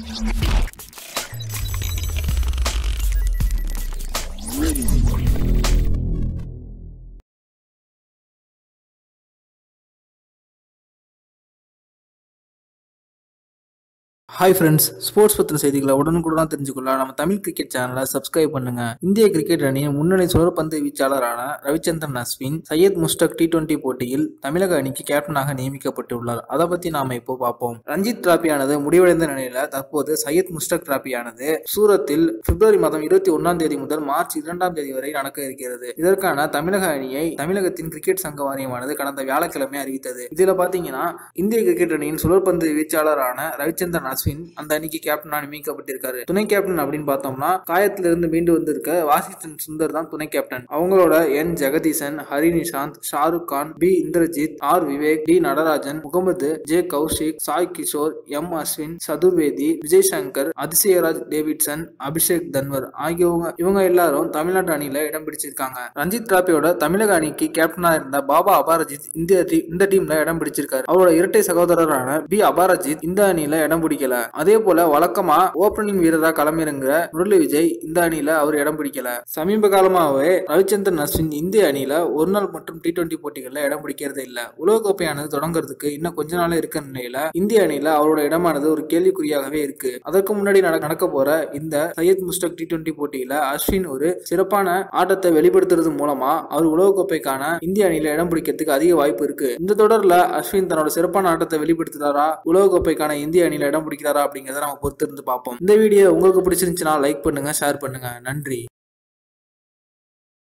hi friends sports பற்றின செய்திகளை உடனுக்குடன் தெரிஞ்சுக்கொள்ள நம்ம தமிழ் கிரிக்கெட் சேனலை சப்ஸ்கிரைப் பண்ணுங்க இந்திய கிரிக்கெட் அணியின் முன்னணி சுழற்பந்து வீச்சாளரான ரவிச்சந்திரன் அஸ்வின் சையத் முஸ்டக் டி டுவெண்டி போட்டியில் தமிழக அணிக்கு கேப்டனாக நியமிக்கப்பட்டுள்ளார் அதை பத்தி நாம இப்போ பார்ப்போம் ரஞ்சித் டிராபியானது முடிவடைந்த நிலையில தற்போது சையத் முஸ்டக் டிராபியானது சூரத்தில் பிப்ரவரி மாதம் இருபத்தி ஒன்னாம் தேதி முதல் மார்ச் இரண்டாம் தேதி வரை நடக்க இருக்கிறது இதற்கான தமிழக அணியை தமிழகத்தின் கிரிக்கெட் சங்க வாரியமானது கடந்த வியாழக்கிழமை அறிவித்தது இதுல பாத்தீங்கன்னா இந்திய கிரிக்கெட் அணியின் சுழற்பந்து வீச்சாளரான ரவிச்சந்திரன் அஸ்வின் அந்த அணிக்கு கேப்டனா நியமிக்கப்பட்டிருக்காரு துணை கேப்டன் அப்படின்னு பார்த்தோம்னா காயத்திலிருந்து மீண்டு வந்திருக்க வாஷிங்டன் சுந்தர் தான் துணை கேப்டன் அவங்களோட N Jagadeesan Hari Nishanth Shahrukh Khan B Indrajith R Vivek T Natarajan Mohammed J Kaushik Sai Kishore M Ashwin Chaturvedi Vijay Shankar Athisayaraj Davidson Abhishek Tanwar ஆகியவங்க இவங்க எல்லாரும் தமிழ்நாட்டு அணியில இடம் பிடிச்சிருக்காங்க ரஞ்சித் டிராபியோட தமிழக அணிக்கு கேப்டனா இருந்த பாபா அபாரஜித் இந்த டீ- இந்த டீம்ல இடம் பிடிச்சிருக்காரு அவரோட இரட்டை சகோதரரான பி அபாரஜித் இந்த அணியில இடம் பிடிக்கல அதே போல வழக்கமா ஓப்பனிங் வீரரா களமிறங்குற முரளி விஜய் இந்த அணியில அவர் இடம் பிடிக்கல சமீப காலமாகவே ரவிச்சந்திரன் அஸ்வின் இந்திய அணியில ஒரு நாள் மற்றும் டி டுவெண்டி போட்டிகள்ல இடம் பிடிக்கிறது இல்ல உலகக்கோப்பையானது தொடங்குறதுக்கு இன்னும் கொஞ்ச நாள் இருக்க நிலையில இந்திய அணியில அவரோட இடமானது ஒரு கேள்விக்குறியாகவே இருக்கு அதற்கு முன்னாடி நட- நடக்க போற இந்த சையத் முஸ்டக் டி டுவெண்டி போட்டியில அஸ்வின் ஒரு சிறப்பான ஆட்டத்தை வெளிப்படுத்துறது மூலமா அவர் உலகக்கோப்பைக்கான இந்திய அணியில இடம் பிடிக்கிறதுக்கு அதிக வாய்ப்பு இருக்கு இந்த தொடர்ல அஸ்வின் தன்னோட சிறப்பான ஆட்டத்தை வெளிப்படுத்துறாரா உலகக்கோப்பைக்கான இந்திய அணியில இடம் பிடிக்கிறாரா அப்படிங்கறத நம்ம பொறுத்திருந்து பார்ப்போம் இந்த வீடியோ உங்களுக்கு பிடிச்சிருந்துச்சுன்னா லைக் பண்ணுங்க ஷேர் பண்ணுங்க நன்றி